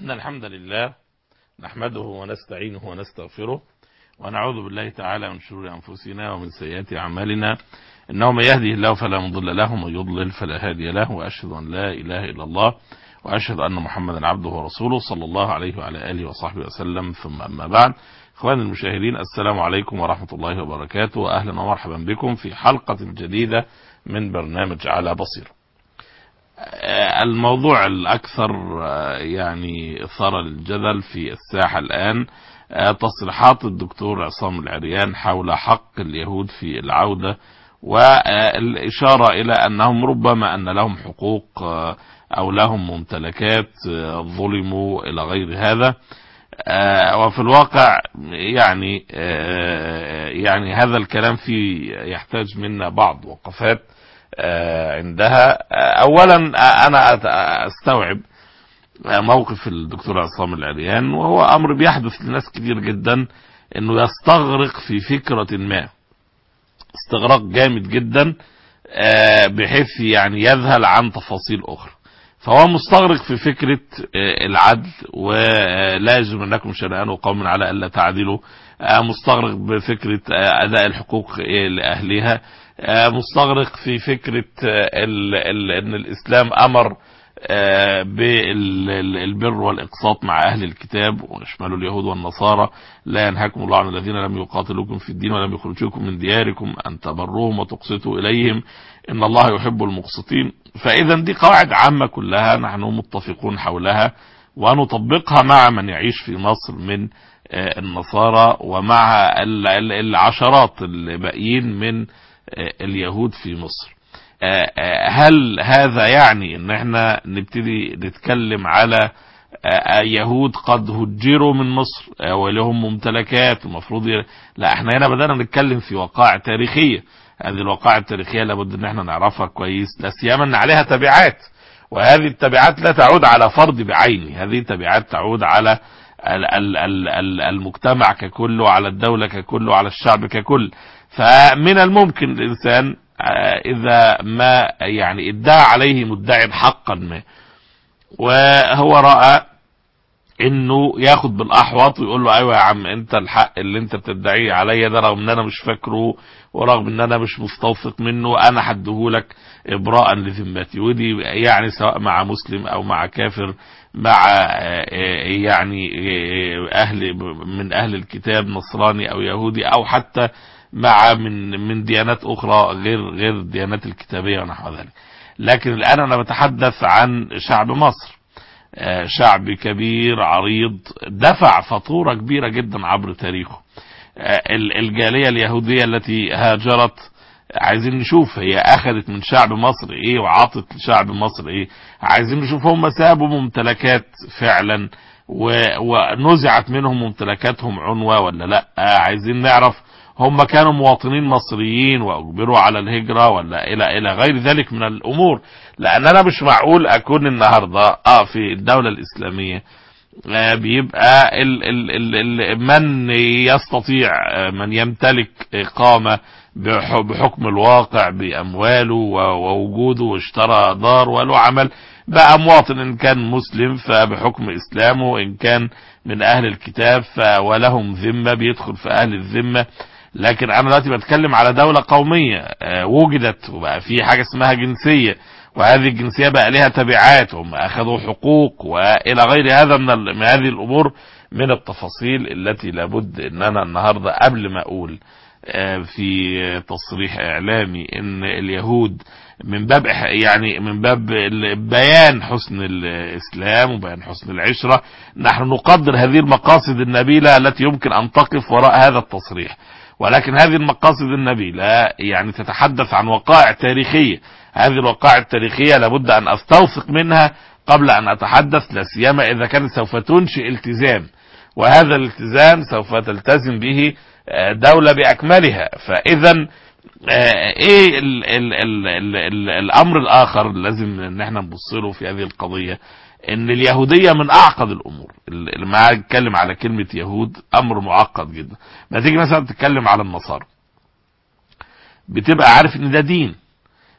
إن الحمد لله نحمده ونستعينه ونستغفره ونعوذ بالله تعالى من شرور أنفسنا ومن سيئات أعمالنا إنه من يهده الله فلا مضل له ومن يضلل فلا هادي له وأشهد أن لا إله إلا الله وأشهد أن محمدا عبده ورسوله صلى الله عليه وعلى آله وصحبه وسلم ثم أما بعد إخواني المشاهدين السلام عليكم ورحمة الله وبركاته وأهلا ومرحبا بكم في حلقة جديدة من برنامج على بصير الموضوع الأكثر يعني إثارة للجدل في الساحة الآن تصريحات الدكتور عصام العريان حول حق اليهود في العودة والإشارة إلى أنهم ربما أن لهم حقوق أو لهم ممتلكات ظلموا إلى غير هذا وفي الواقع يعني يعني هذا الكلام فيه يحتاج منا بعض وقفات عندها اولا انا استوعب موقف الدكتور عصام العريان وهو امر بيحدث لناس كتير جدا انه يستغرق في فكرة ما استغراق جامد جدا بحيث يعني يذهل عن تفاصيل اخرى فهو مستغرق في فكرة العدل ولا يجب انكم شنآن قوم على الا تعدلوا مستغرق بفكرة اداء الحقوق لاهلها مستغرق في فكرة ال ال ان الاسلام امر بالبر والاقساط مع اهل الكتاب ويشملوا اليهود والنصارى لا ينهاكم الله عن الذين لم يقاتلوكم في الدين ولم يخرجوكم من دياركم ان تبروهم وتقسطوا اليهم ان الله يحب المقسطين فاذا دي قواعد عامة كلها نحن متفقون حولها ونطبقها مع من يعيش في مصر من النصارى ومع العشرات الباقيين من اليهود في مصر هل هذا يعني ان احنا نبتدي نتكلم على يهود قد هجروا من مصر ولهم ممتلكات ومفروض لا احنا هنا بدأنا نتكلم في وقائع تاريخية هذه الوقائع التاريخية لابد ان احنا نعرفها كويس لا سيما ان عليها تبعات وهذه التبعات لا تعود على فرد بعينه هذه التبعات تعود على المجتمع ككل وعلى الدولة ككل وعلى الشعب ككل فمن الممكن الإنسان إذا ما يعني ادعى عليه مدعي حقا ما وهو رأى انه ياخد بالاحوط ويقول له ايوه يا عم انت الحق اللي انت بتدعيه عليا ده رغم ان انا مش فاكره ورغم ان انا مش مستوثق منه انا هديهولك ابراء لذمتي ودي يعني سواء مع مسلم او مع كافر مع يعني اهل من اهل الكتاب نصراني او يهودي او حتى مع من من ديانات اخرى غير غير الديانات الكتابيه ونحو ذلك لكن الان انا بتحدث عن شعب مصر شعب كبير عريض دفع فاتوره كبيره جدا عبر تاريخه الجاليه اليهوديه التي هاجرت عايزين نشوف هي اخذت من شعب مصر ايه وعطت لشعب مصر ايه عايزين نشوف هم سابوا ممتلكات فعلا ونزعت منهم ممتلكاتهم عنوة ولا لا عايزين نعرف هم كانوا مواطنين مصريين واجبروا على الهجرة ولا الى الى غير ذلك من الامور لان انا مش معقول اكون النهاردة اه في الدولة الاسلامية آه بيبقى ال ال ال من يستطيع من يمتلك اقامة بحكم الواقع بامواله ووجوده واشترى دار وله عمل بقى مواطن ان كان مسلم فبحكم اسلامه ان كان من اهل الكتاب ولهم ذمة بيدخل في اهل الذمة لكن انا دلوقتي بتكلم على دولة قومية وجدت وبقى في حاجة اسمها جنسية وهذه الجنسية بقى لها تبعات هم اخذوا حقوق والى غير هذا من, من هذه الامور من التفاصيل التي لابد ان انا النهاردة قبل ما اقول في تصريح اعلامي ان اليهود من باب يعني من باب بيان حسن الاسلام وبيان حسن العشرة نحن نقدر هذه المقاصد النبيلة التي يمكن ان تقف وراء هذا التصريح ولكن هذه المقاصد النبيلة يعني تتحدث عن وقائع تاريخية هذه الوقائع التاريخية لابد ان استوثق منها قبل ان اتحدث لا سيما اذا كانت سوف تنشئ التزام وهذا الالتزام سوف تلتزم به دولة باكملها فاذا ايه ال ال ال ال ال الامر الاخر لازم ان احنا نبص له في هذه القضية ان اليهودية من اعقد الامور لما اتكلم على كلمة يهود امر معقد جدا ما تيجي مثلا تتكلم على النصارى بتبقى عارف ان ده دين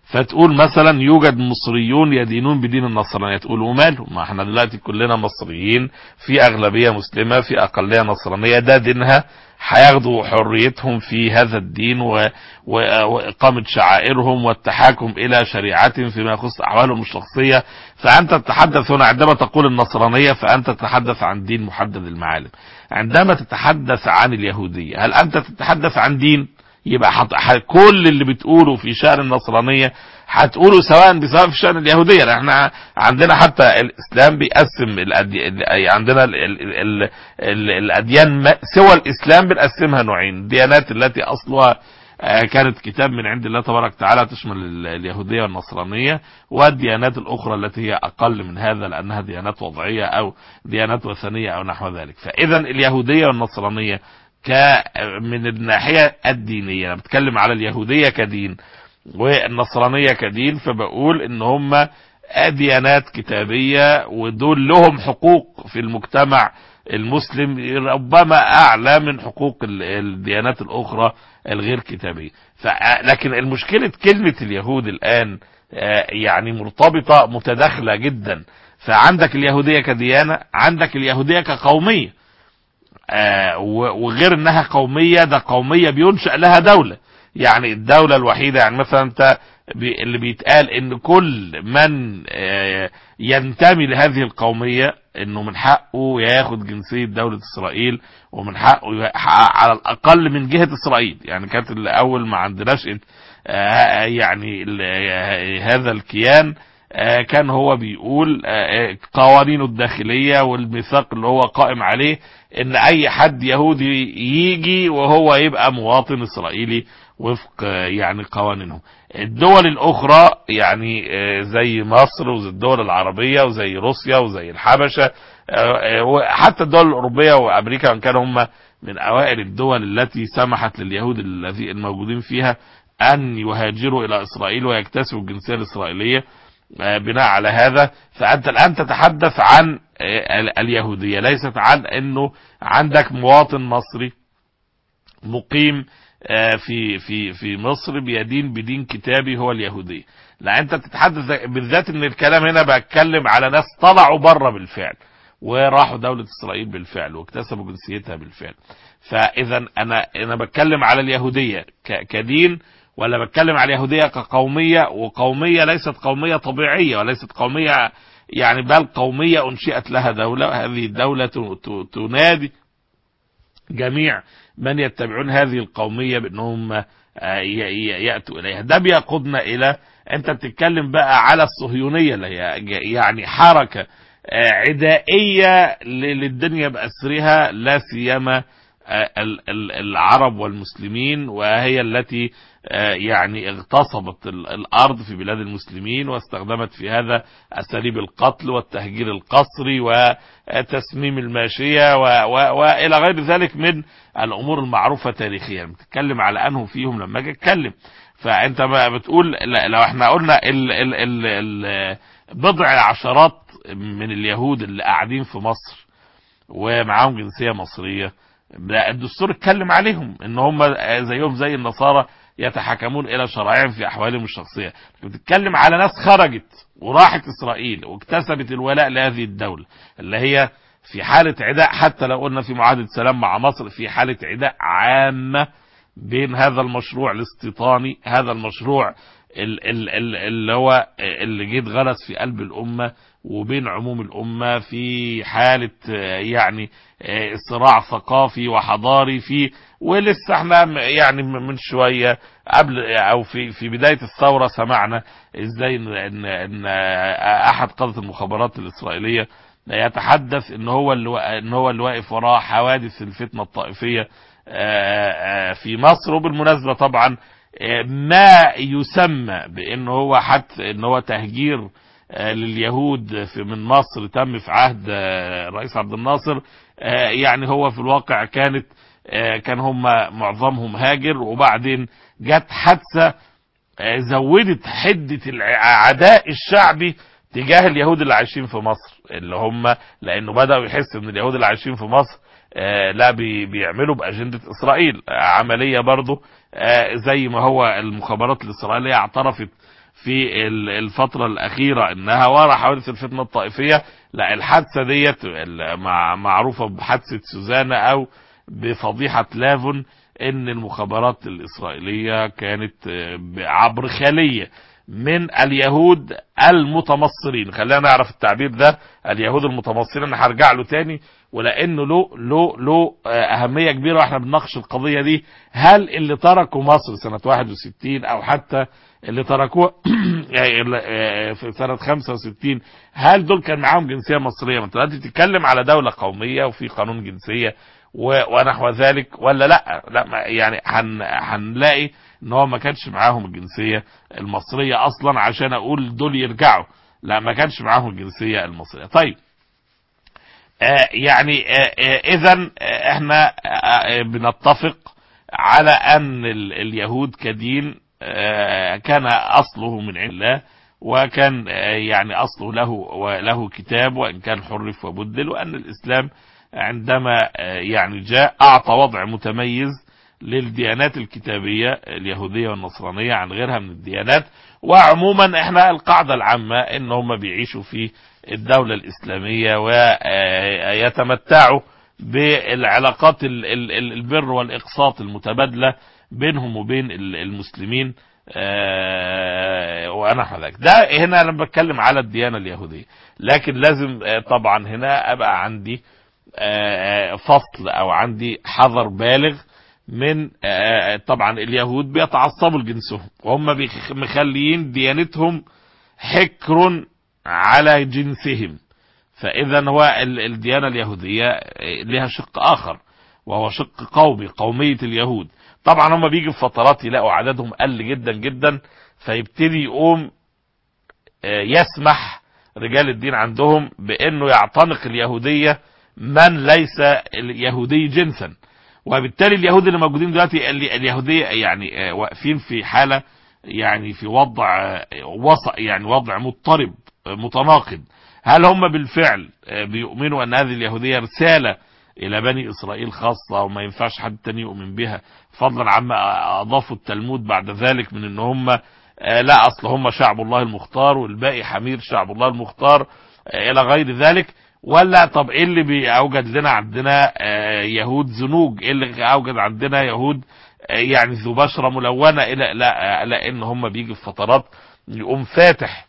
فتقول مثلا يوجد مصريون يدينون بدين النصرانية تقول وماله ما احنا دلوقتي كلنا مصريين في اغلبية مسلمة في اقلية نصرانية ده دينها هياخدوا حريتهم في هذا الدين و... و... واقامة شعائرهم والتحاكم الى شريعتهم فيما يخص احوالهم الشخصية فانت تتحدث هنا عندما تقول النصرانية فانت تتحدث عن دين محدد المعالم عندما تتحدث عن اليهودية هل انت تتحدث عن دين يبقى حط... ح... كل اللي بتقوله في شأن النصرانية هتقوله سواء بسواء في شأن اليهودية لأن احنا عندنا حتى الإسلام بيقسم الأدي... عندنا ال... ال... ال... ال... الأديان ما... سوى الإسلام بنقسمها نوعين الديانات التي أصلها كانت كتاب من عند الله تبارك وتعالى تشمل اليهودية والنصرانية والديانات الأخرى التي هي أقل من هذا لأنها ديانات وضعية أو ديانات وثنية أو نحو ذلك فإذا اليهودية والنصرانية ك من الناحية الدينية انا بتكلم على اليهودية كدين والنصرانية كدين فبقول ان هم ديانات كتابية ودول لهم حقوق في المجتمع المسلم ربما اعلى من حقوق الديانات الاخرى الغير كتابية لكن المشكلة كلمة اليهود الان يعني مرتبطة متداخلة جدا فعندك اليهودية كديانة عندك اليهودية كقومية آه وغير انها قومية ده قومية بينشأ لها دولة يعني الدولة الوحيدة يعني مثلا انت بي اللي بيتقال ان كل من آه ينتمي لهذه القومية انه من حقه ياخد جنسية دولة اسرائيل ومن حقه على الاقل من جهة اسرائيل يعني كانت الاول ما عندناش آه يعني هذا الكيان كان هو بيقول قوانينه الداخلية والميثاق اللي هو قائم عليه ان اي حد يهودي يجي وهو يبقى مواطن اسرائيلي وفق يعني قوانينهم الدول الاخرى يعني زي مصر وزي الدول العربية وزي روسيا وزي الحبشة وحتى الدول الاوروبيه وامريكا ان كانوا هم من اوائل الدول التي سمحت لليهود الذي الموجودين فيها ان يهاجروا الى اسرائيل ويكتسبوا الجنسية الاسرائيلية بناء على هذا فأنت الآن تتحدث عن اليهودية ليست عن أنه عندك مواطن مصري مقيم في في في مصر بيدين بدين كتابي هو اليهودية لا أنت بتتحدث بالذات أن الكلام هنا بتكلم على ناس طلعوا بره بالفعل وراحوا دولة إسرائيل بالفعل واكتسبوا جنسيتها بالفعل فإذا أنا أنا بتكلم على اليهودية كدين ولا بتكلم على اليهودية كقومية وقومية ليست قومية طبيعية وليست قومية يعني بل قومية أنشئت لها دولة هذه الدولة تنادي جميع من يتبعون هذه القومية بأنهم يأتوا إليها ده بيقودنا إلى أنت بتتكلم بقى على الصهيونية اللي هي يعني حركة عدائية للدنيا بأسرها لا سيما العرب والمسلمين وهي التي يعني اغتصبت الارض في بلاد المسلمين واستخدمت في هذا اساليب القتل والتهجير القسري وتسميم الماشية والى غير ذلك من الامور المعروفة تاريخيا بتتكلم على انهم فيهم لما اجي اتكلم فانت ما بتقول لو احنا قلنا ال ال ال ال بضع عشرات من اليهود اللي قاعدين في مصر ومعاهم جنسية مصرية الدستور اتكلم عليهم ان هم زيهم زي النصارى يتحكمون الى شرائعهم في احوالهم الشخصية بتتكلم على ناس خرجت وراحت اسرائيل واكتسبت الولاء لهذه الدولة اللي هي في حالة عداء حتى لو قلنا في معاهدة سلام مع مصر في حالة عداء عامة بين هذا المشروع الاستيطاني هذا المشروع اللي هو اللي جيت غرس في قلب الامة وبين عموم الامة في حالة يعني صراع ثقافي وحضاري في ولسه احنا يعني من شوية قبل او في في بداية الثورة سمعنا ازاي ان, إن احد قادة المخابرات الاسرائيلية يتحدث ان هو اللي ان هو اللي واقف وراء حوادث الفتنة الطائفية في مصر وبالمناسبة طبعا ما يسمى بان هو حتى ان هو تهجير لليهود في من مصر تم في عهد الرئيس عبد الناصر يعني هو في الواقع كانت كان هم معظمهم هاجر وبعدين جت حادثة زودت حدة العداء الشعبي تجاه اليهود اللي عايشين في مصر اللي هم لانه بدأوا يحسوا ان اليهود اللي عايشين في مصر لا بيعملوا بأجندة إسرائيل عملية برضو زي ما هو المخابرات الإسرائيلية اعترفت في ال- الفترة الأخيرة إنها ورا حوادث الفتنة الطائفية لا الحادثة ديت ال- مع معروفة بحادثة سوزانا أو بفضيحة لافون إن المخابرات الإسرائيلية كانت آه، ب- عبر خلية من اليهود المتمصرين خلينا نعرف التعبير ده اليهود المتمصرين انا هرجع له تاني ولانه له له له آه، اهميه كبيره واحنا بنناقش القضيه دي هل اللي تركوا مصر سنه 61 او حتى اللي تركوها آه، في سنه 65 هل دول كان معاهم جنسيه مصريه ما انت دلوقتي بتتكلم على دوله قوميه وفي قانون جنسيه و- ونحو ذلك ولا لا لا ما- يعني هن- هنلاقي ان هو ما كانش معاهم الجنسيه المصريه اصلا عشان اقول دول يرجعوا لا ما كانش معاهم الجنسيه المصريه طيب آه يعني اذا احنا آه، آه، بنتفق على ان ال- اليهود كدين آه، كان اصله من عند الله وكان آه، يعني اصله له وله كتاب وان كان حرف وبدل وان الاسلام عندما آه، يعني جاء اعطى وضع متميز للديانات الكتابية اليهودية والنصرانية عن غيرها من الديانات وعموما احنا القاعدة العامة ان هم بيعيشوا في الدولة الاسلامية ويتمتعوا بالعلاقات ال- ال- ال- البر والاقساط المتبادلة بينهم وبين ال- المسلمين آه، ونحو ذلك ده هنا انا بتكلم على الديانة اليهودية لكن لازم آه، طبعا هنا ابقى عندي آه، فصل او عندي حذر بالغ من آه، طبعا اليهود بيتعصبوا لجنسهم وهم بيخ- مخليين ديانتهم حكر على جنسهم فاذا هو ال- الديانة اليهودية آه، لها شق اخر وهو شق قومي قومية اليهود طبعا هم بيجي في فترات يلاقوا عددهم قل جدا جدا فيبتدي يقوم آه، يسمح رجال الدين عندهم بانه يعتنق اليهودية من ليس اليهودي جنسا وبالتالي اليهود اللي موجودين دلوقتي ال- اليهودية يعني آه، واقفين في حالة يعني في وضع آه، وسط يعني وضع مضطرب آه، متناقض هل هم بالفعل آه، بيؤمنوا ان هذه اليهودية رسالة الى بني اسرائيل خاصة وما ينفعش حد تاني يؤمن بها فضلا عما اضافوا التلمود بعد ذلك من ان هم آه، لا اصل هم شعب الله المختار والباقي حمير شعب الله المختار آه، الى غير ذلك ولا طب ايه اللي بيوجد لنا عندنا آه، يهود زنوج ايه اللي اوجد عندنا يهود آه، يعني ذو بشرة ملونة الى لا لان هم بيجي في فترات يقوم فاتح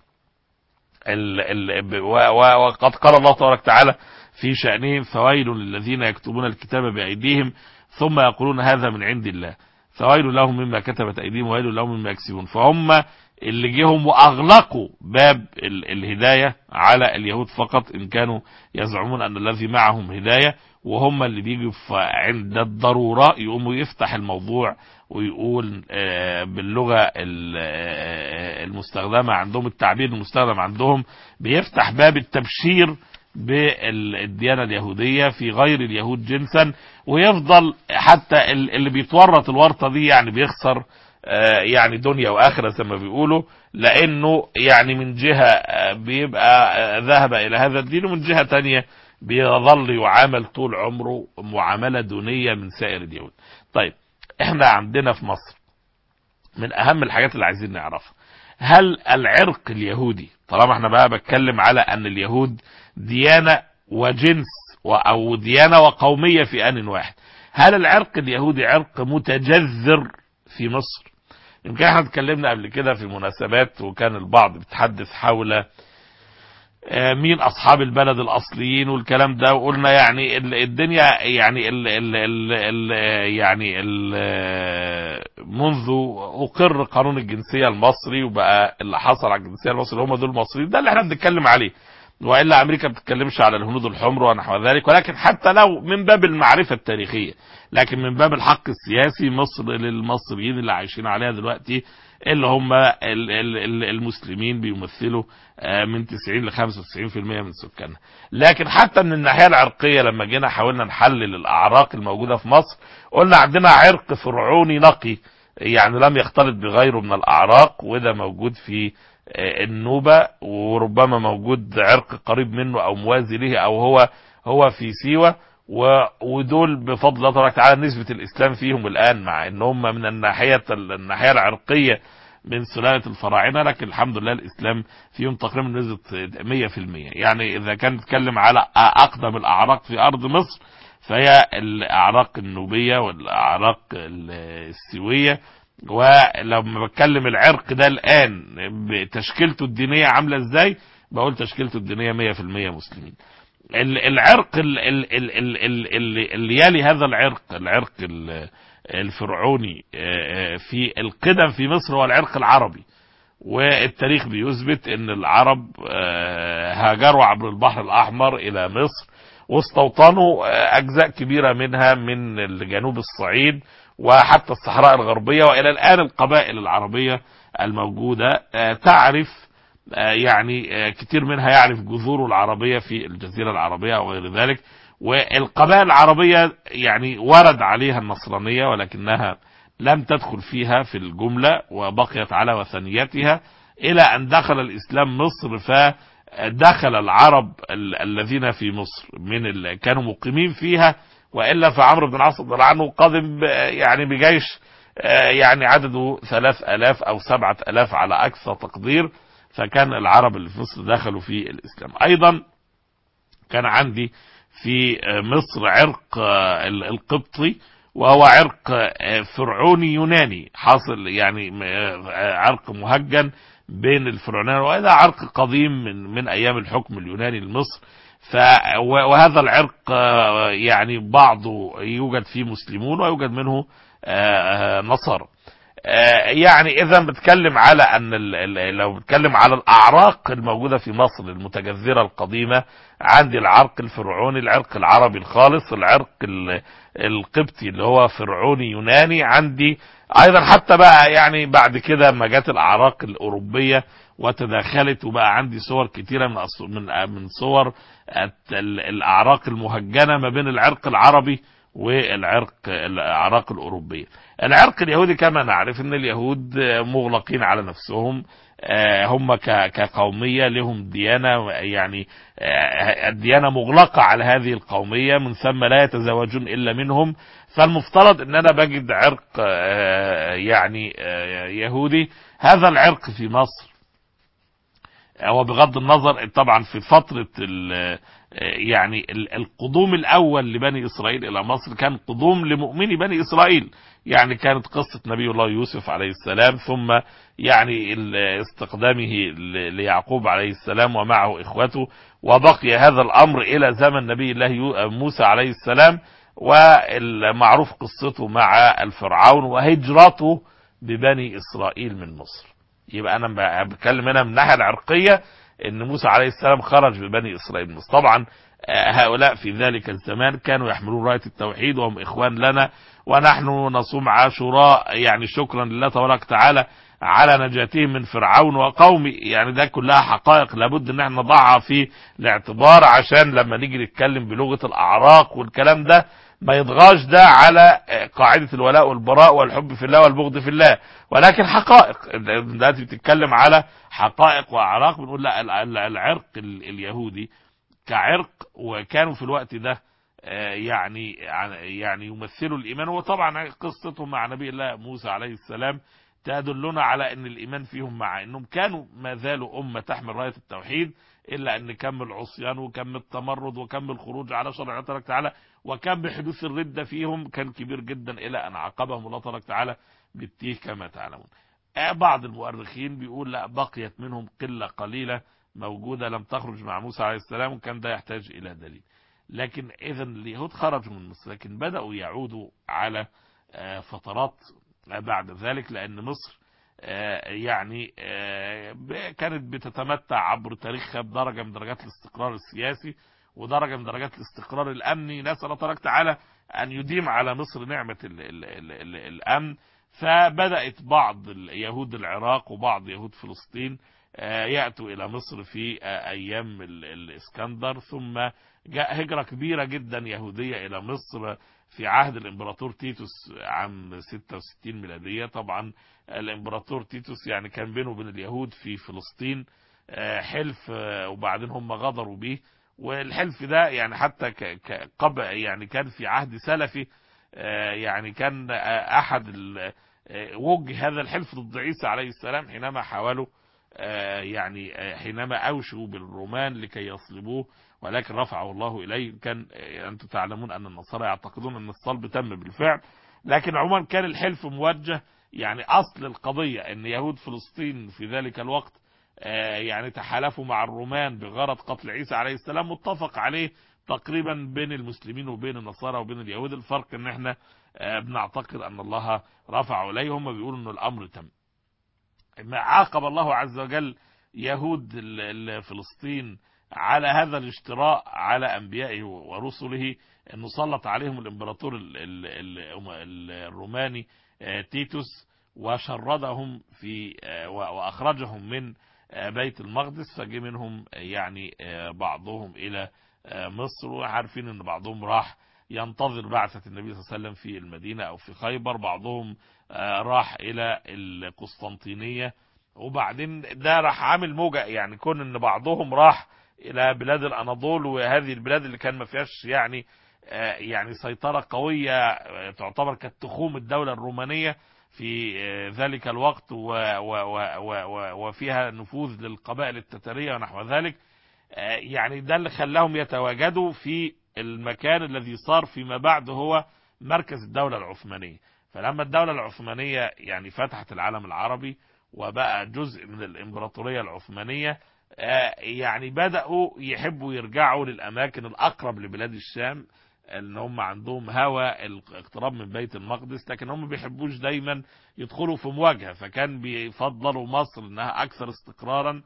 ال ال و- و- وقد قال الله تبارك وتعالى في شأنهم فويل للذين يكتبون الكتاب بأيديهم ثم يقولون هذا من عند الله فويل لهم مما كتبت أيديهم وويل لهم مما يكسبون فهم اللي جيهم وأغلقوا باب ال الهداية على اليهود فقط إن كانوا يزعمون أن الذي معهم هداية وهم اللي بيجوا في- عند الضرورة يقوموا يفتح الموضوع ويقول آه، باللغة ال- آه، المستخدمة عندهم التعبير المستخدم عندهم بيفتح باب التبشير بالديانة اليهودية في غير اليهود جنسا ويفضل حتى ال- اللي بيتورط الورطة دي يعني بيخسر آه، يعني دنيا واخرة زي ما بيقولوا لانه يعني من جهة آه، بيبقى آه، ذهب الى هذا الدين ومن جهة تانية بيظل يعامل طول عمره معاملة دونية من سائر اليهود طيب احنا عندنا في مصر من اهم الحاجات اللي عايزين نعرفها هل العرق اليهودي طالما احنا بقى بتكلم على ان اليهود ديانة وجنس و- او ديانة وقومية في ان واحد هل العرق اليهودي عرق متجذر في مصر يمكن احنا اتكلمنا قبل كده في مناسبات وكان البعض بيتحدث حول آه، مين اصحاب البلد الاصليين والكلام ده وقلنا يعني ال- الدنيا يعني ال ال ال ال يعني ال منذ اقر قانون الجنسيه المصري وبقى اللي حصل على الجنسيه المصري هم دول المصريين ده اللي احنا بنتكلم عليه والا امريكا ما بتتكلمش على الهنود الحمر ونحو ذلك ولكن حتى لو من باب المعرفه التاريخيه لكن من باب الحق السياسي مصر للمصريين اللي عايشين عليها دلوقتي اللي هم ال- ال- ال- المسلمين بيمثلوا آه، من 90 ل 95% من سكانها لكن حتى من الناحيه العرقيه لما جينا حاولنا نحلل الاعراق الموجوده في مصر قلنا عندنا عرق فرعوني نقي يعني لم يختلط بغيره من الاعراق وده موجود في آه، النوبه وربما موجود عرق قريب منه او موازي له او هو هو في سيوه و- ودول بفضل الله تبارك وتعالى نسبة الإسلام فيهم الآن مع إن هم من الناحية الناحية العرقية من سلالة الفراعنة لكن الحمد لله الإسلام فيهم تقريبا نسبة 100% يعني إذا كان نتكلم على أقدم الأعراق في أرض مصر فهي الأعراق النوبية والأعراق السوية ولما بتكلم العرق ده الآن بتشكيلته الدينية عاملة ازاي بقول تشكيلته الدينية 100% مسلمين العرق اللي يلي هذا العرق العرق الفرعوني في القدم في مصر هو العرق العربي والتاريخ بيثبت ان العرب هاجروا عبر البحر الاحمر الى مصر واستوطنوا اجزاء كبيرة منها من جنوب الصعيد وحتى الصحراء الغربية والى الان القبائل العربية الموجودة تعرف يعني كتير منها يعرف جذوره العربية في الجزيرة العربية وغير ذلك والقبائل العربية يعني ورد عليها النصرانية ولكنها لم تدخل فيها في الجملة وبقيت على وثنيتها إلى أن دخل الإسلام مصر فدخل العرب الذين في مصر من اللي كانوا مقيمين فيها وإلا فعمرو بن العاص رضي الله عنه قادم يعني بجيش يعني عدده ثلاث ألاف أو سبعة ألاف على أكثر تقدير فكان العرب اللي في مصر دخلوا في الإسلام أيضا كان عندي في مصر عرق القبطي وهو عرق فرعوني يوناني حاصل يعني عرق مهجن بين الفرعونيين وهذا عرق قديم من من ايام الحكم اليوناني لمصر ف وهذا العرق يعني بعضه يوجد فيه مسلمون ويوجد منه نصارى يعني اذا بتكلم على ان لو بتكلم على الاعراق الموجودة في مصر المتجذرة القديمة عندي العرق الفرعوني العرق العربي الخالص العرق القبطي اللي هو فرعوني يوناني عندي ايضا حتى بقى يعني بعد كده ما جت الاعراق الاوروبية وتداخلت وبقى عندي صور كتيرة من من من صور الاعراق المهجنة ما بين العرق العربي والعرق الاعراق الاوروبيه العرق اليهودي كما نعرف ان اليهود مغلقين على نفسهم هم كقومية لهم ديانة يعني الديانة مغلقة على هذه القومية من ثم لا يتزوجون إلا منهم فالمفترض ان انا بجد عرق يعني يهودي هذا العرق في مصر هو بغض النظر طبعا في فترة يعني القدوم الاول لبني اسرائيل الى مصر كان قدوم لمؤمني بني اسرائيل يعني كانت قصة نبي الله يوسف عليه السلام ثم يعني استقدامه ليعقوب عليه السلام ومعه اخوته وبقي هذا الامر الى زمن نبي الله موسى عليه السلام والمعروف قصته مع الفرعون وهجرته ببني اسرائيل من مصر يبقى انا بتكلم هنا من الناحيه العرقيه ان موسى عليه السلام خرج ببني اسرائيل مصر طبعا هؤلاء في ذلك الزمان كانوا يحملون رايه التوحيد وهم اخوان لنا ونحن نصوم عاشوراء يعني شكرا لله تبارك وتعالى على نجاتهم من فرعون وقومه يعني ده كلها حقائق لابد ان احنا نضعها في الاعتبار عشان لما نيجي نتكلم بلغه الاعراق والكلام ده ما يضغاش ده على قاعدة الولاء والبراء والحب في الله والبغض في الله ولكن حقائق دلوقتي بتتكلم على حقائق واعراق بنقول لا العرق اليهودي كعرق وكانوا في الوقت ده يعني يعني يمثلوا الايمان وطبعا قصتهم مع نبي الله موسى عليه السلام تدلنا على ان الايمان فيهم مع انهم كانوا ما زالوا امه تحمل رايه التوحيد الا ان كم العصيان وكم التمرد وكم الخروج على شرع الله تعالى وكم بحدوث الردة فيهم كان كبير جدا الى ان عاقبهم الله تبارك وتعالى بالتيه كما تعلمون بعض المؤرخين بيقول لا بقيت منهم قلة قليلة موجودة لم تخرج مع موسى عليه السلام وكان ده يحتاج الى دليل لكن اذا اليهود خرجوا من مصر لكن بدأوا يعودوا على فترات بعد ذلك لان مصر يعني كانت بتتمتع عبر تاريخها بدرجة من درجات الاستقرار السياسي ودرجة من درجات الاستقرار الأمني نسأل الله تبارك تعالى أن يديم على مصر نعمة ال ال ال ال الأمن فبدأت بعض يهود العراق وبعض يهود فلسطين يأتوا إلى مصر في أيام الإسكندر ثم جاء هجرة كبيرة جدا يهودية إلى مصر في عهد الإمبراطور تيتوس عام 66 ميلادية طبعا الإمبراطور تيتوس يعني كان بينه وبين اليهود في فلسطين حلف وبعدين هم غدروا به والحلف ده يعني حتى قبل يعني كان في عهد سلفي يعني كان احد وجه هذا الحلف ضد عيسى عليه السلام حينما حاولوا يعني حينما أوشوا بالرومان لكي يصلبوه ولكن رفعه الله إليه كان أنتم تعلمون أن النصارى يعتقدون أن الصلب تم بالفعل لكن عموما كان الحلف موجه يعني أصل القضية أن يهود فلسطين في ذلك الوقت يعني تحالفوا مع الرومان بغرض قتل عيسى عليه السلام متفق عليه تقريبا بين المسلمين وبين النصارى وبين اليهود الفرق ان احنا بنعتقد ان الله رفع اليه هم بيقولوا ان الامر تم ما عاقب الله عز وجل يهود فلسطين على هذا الاشتراء على انبيائه ورسله انه سلط عليهم الامبراطور الروماني تيتوس وشردهم في واخرجهم من بيت المقدس فجي منهم يعني بعضهم الى مصر وعارفين ان بعضهم راح ينتظر بعثة النبي صلى الله عليه وسلم في المدينة او في خيبر بعضهم راح الى القسطنطينية وبعدين ده راح عامل موجة يعني كون ان بعضهم راح الى بلاد الاناضول وهذه البلاد اللي كان ما فيهاش يعني يعني سيطرة قوية تعتبر كتخوم الدولة الرومانية في ذلك الوقت و و و وفيها نفوذ للقبائل التتارية ونحو ذلك يعني ده اللي خلاهم يتواجدوا في المكان الذي صار فيما بعد هو مركز الدولة العثمانية فلما الدولة العثمانية يعني فتحت العالم العربي وبقى جزء من الإمبراطورية العثمانية يعني بدأوا يحبوا يرجعوا للأماكن الأقرب لبلاد الشام ان هم عندهم هوى الاقتراب من بيت المقدس لكن هم بيحبوش دايما يدخلوا في مواجهة فكان بيفضلوا مصر انها اكثر استقرارا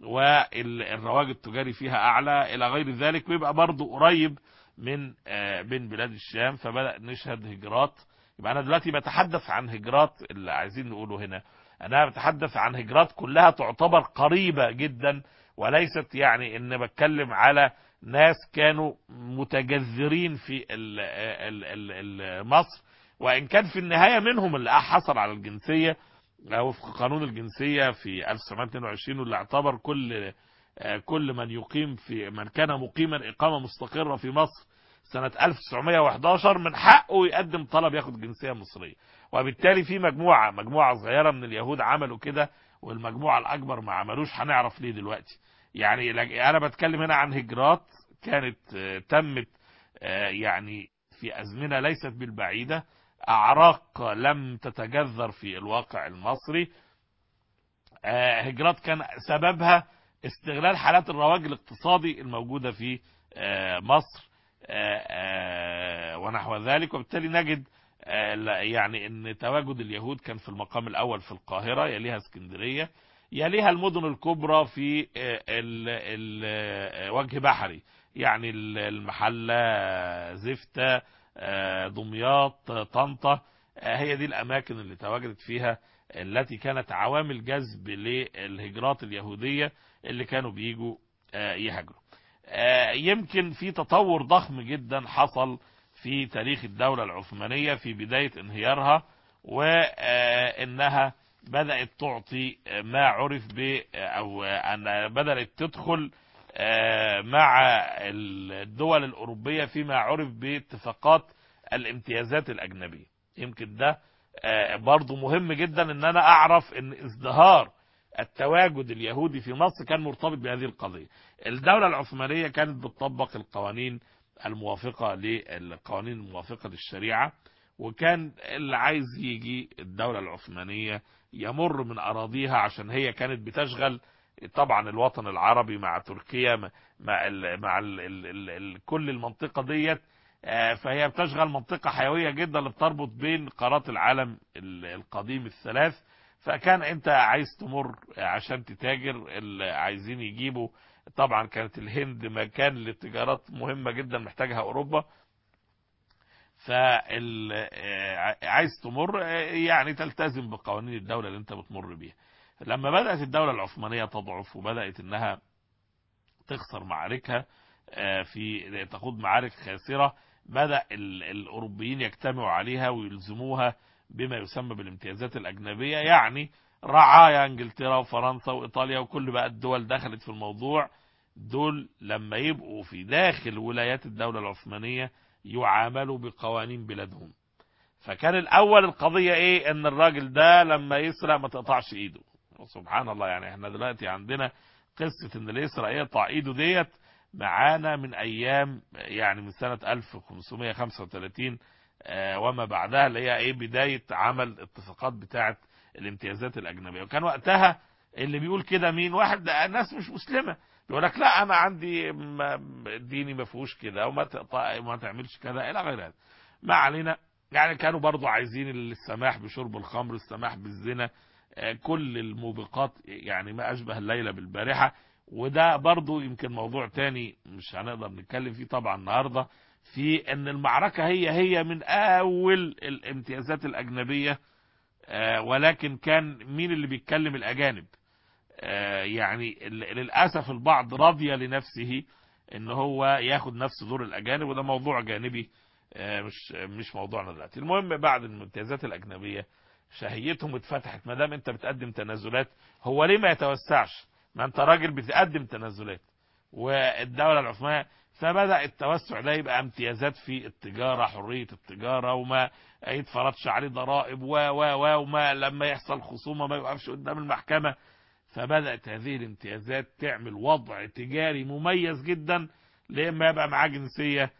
والرواج التجاري فيها اعلى الى غير ذلك ويبقى برضو قريب من بين بلاد الشام فبدأ نشهد هجرات يبقى انا دلوقتي بتحدث عن هجرات اللي عايزين نقوله هنا انا بتحدث عن هجرات كلها تعتبر قريبة جدا وليست يعني ان بتكلم على ناس كانوا متجذرين في ال ال ال ال مصر وإن كان في النهاية منهم اللي حصل على الجنسية وفق قانون الجنسية في 1922 واللي اعتبر كل كل من يقيم في من كان مقيما إقامة مستقرة في مصر سنة 1911 من حقه يقدم طلب ياخد جنسية مصرية وبالتالي في مجموعة مجموعة صغيرة من اليهود عملوا كده والمجموعة الأكبر ما عملوش هنعرف ليه دلوقتي يعني انا بتكلم هنا عن هجرات كانت تمت يعني في ازمنه ليست بالبعيده اعراق لم تتجذر في الواقع المصري هجرات كان سببها استغلال حالات الرواج الاقتصادي الموجوده في مصر ونحو ذلك وبالتالي نجد يعني ان تواجد اليهود كان في المقام الاول في القاهره يليها اسكندريه يليها المدن الكبرى في ال ال وجه بحري يعني المحلة زفتة دمياط طنطا هي دي الأماكن اللي تواجدت فيها التي كانت عوامل جذب للهجرات اليهودية اللي كانوا بيجوا يهاجروا يمكن في تطور ضخم جدا حصل في تاريخ الدولة العثمانية في بداية انهيارها وانها بدأت تعطي ما عرف ب او ان بدأت تدخل مع الدول الأوروبية فيما عرف باتفاقات الامتيازات الأجنبية يمكن ده برضو مهم جدا ان انا اعرف ان ازدهار التواجد اليهودي في مصر كان مرتبط بهذه القضية الدولة العثمانية كانت بتطبق القوانين الموافقة للقوانين الموافقة للشريعة وكان اللي عايز يجي الدولة العثمانية يمر من أراضيها عشان هي كانت بتشغل طبعا الوطن العربي مع تركيا مع ال مع ال ال ال كل المنطقة ديت فهي بتشغل منطقة حيوية جدا اللي بتربط بين قارات العالم القديم الثلاث فكان انت عايز تمر عشان تتاجر اللي عايزين يجيبوا طبعا كانت الهند مكان للتجارات مهمة جدا محتاجها اوروبا فعايز تمر يعني تلتزم بقوانين الدولة اللي انت بتمر بيها لما بدأت الدولة العثمانية تضعف وبدأت انها تخسر معاركها في تخوض معارك خاسرة بدأ الأوروبيين يجتمعوا عليها ويلزموها بما يسمى بالامتيازات الأجنبية يعني رعايا انجلترا وفرنسا وإيطاليا وكل بقى الدول دخلت في الموضوع دول لما يبقوا في داخل ولايات الدولة العثمانية يعاملوا بقوانين بلادهم فكان الاول القضية ايه ان الراجل ده لما يسرق ما تقطعش ايده سبحان الله يعني احنا دلوقتي عندنا قصة ان اللي يسرق يقطع ايده ديت معانا من ايام يعني من سنة 1535 آه، وما بعدها اللي هي ايه بداية عمل اتفاقات بتاعة الامتيازات الاجنبية وكان وقتها اللي بيقول كده مين واحد ده ناس مش مسلمة يقول لك لا انا عندي م- ديني ما فيهوش كده وما تقطع وما تعملش كذا الى غير هذا ما علينا يعني كانوا برضو عايزين السماح بشرب الخمر السماح بالزنا آه، كل الموبقات يعني ما اشبه الليلة بالبارحة وده برضو يمكن موضوع تاني مش هنقدر نتكلم فيه طبعا النهاردة في ان المعركة هي هي من اول الامتيازات الاجنبية آه، ولكن كان مين اللي بيتكلم الاجانب آه، يعني ال- للأسف البعض رضي لنفسه ان هو ياخد نفس دور الاجانب وده موضوع جانبي آه، مش مش موضوعنا دلوقتي المهم بعد الامتيازات الاجنبيه شهيتهم اتفتحت ما دام انت بتقدم تنازلات هو ليه ما يتوسعش ما انت راجل بتقدم تنازلات والدوله العثمانيه فبدا التوسع ده يبقى امتيازات في التجاره حريه التجاره وما يتفرضش عليه ضرائب و و و وما لما يحصل خصومه ما يوقفش قدام المحكمه فبدات هذه الامتيازات تعمل وضع تجاري مميز جدا لما يبقى معاه جنسيه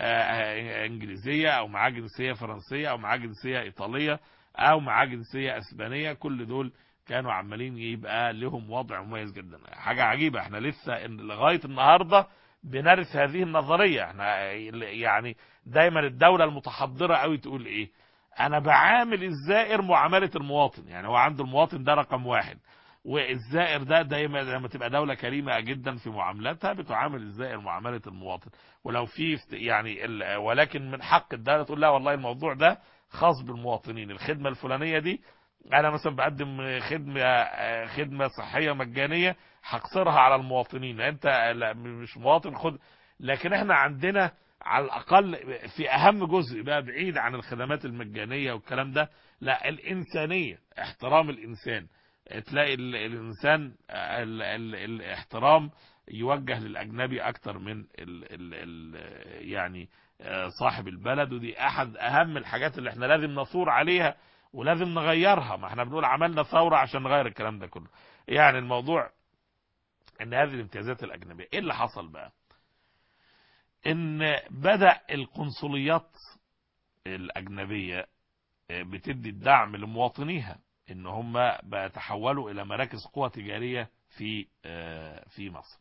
آه، انجليزيه او معاه جنسيه فرنسيه او معاه جنسيه ايطاليه او معاه جنسيه اسبانيه كل دول كانوا عمالين يبقى لهم وضع مميز جدا حاجه عجيبه احنا لسه إن لغايه النهارده بنرث هذه النظريه احنا يعني دايما الدوله المتحضره قوي تقول ايه انا بعامل الزائر معامله المواطن يعني هو عنده المواطن ده رقم واحد والزائر ده دايما لما تبقى دولة كريمة جدا في معاملاتها بتعامل الزائر معاملة المواطن ولو في است- يعني ال- ولكن من حق الدولة تقول لا والله الموضوع ده خاص بالمواطنين الخدمة الفلانية دي انا مثلا بقدم خدمة خدمة صحية مجانية هقصرها على المواطنين انت لا مش مواطن خد لكن احنا عندنا على الاقل في اهم جزء بقى بعيد عن الخدمات المجانية والكلام ده لا الانسانية احترام الانسان تلاقي ال- الانسان ال ال الاحترام يوجه للاجنبي اكتر من ال ال ال يعني آه، صاحب البلد ودي احد اهم الحاجات اللي احنا لازم نثور عليها ولازم نغيرها ما احنا بنقول عملنا ثورة عشان نغير الكلام ده كله يعني الموضوع ان هذه الامتيازات الاجنبية ايه اللي حصل بقى ان بدأ القنصليات الاجنبية آه، بتدي الدعم لمواطنيها ان هم بيتحولوا الى مراكز قوى تجارية في آه، في مصر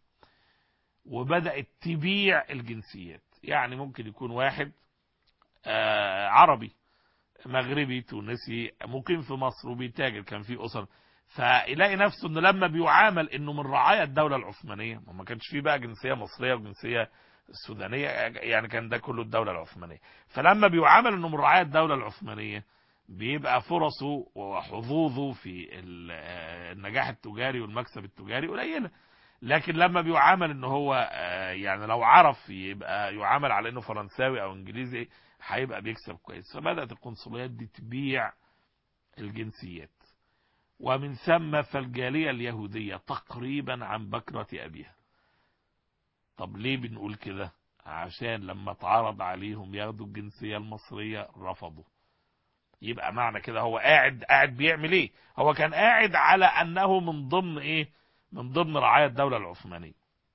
وبدأت تبيع الجنسيات يعني ممكن يكون واحد آه، عربي مغربي تونسي مقيم في مصر وبيتاجر كان في اسر فيلاقي نفسه انه لما بيعامل انه من رعايا الدوله العثمانيه ما كانش فيه بقى جنسيه مصريه وجنسيه سودانيه يعني كان ده كله الدوله العثمانيه فلما بيعامل انه من رعايا الدوله العثمانيه بيبقى فرصه وحظوظه في ال- آه، النجاح التجاري والمكسب التجاري قليله لكن لما بيعامل ان هو آه، يعني لو عرف يبقى يعامل على انه فرنساوي او انجليزي هيبقى بيكسب كويس فبدات القنصليات دي تبيع الجنسيات ومن ثم فالجاليه اليهوديه تقريبا عن بكره ابيها طب ليه بنقول كده عشان لما اتعرض عليهم ياخدوا الجنسيه المصريه رفضوا يبقى معنى كده هو قاعد قاعد بيعمل ايه هو كان قاعد على انه من ضمن ايه من ضمن رعايا الدوله العثمانيه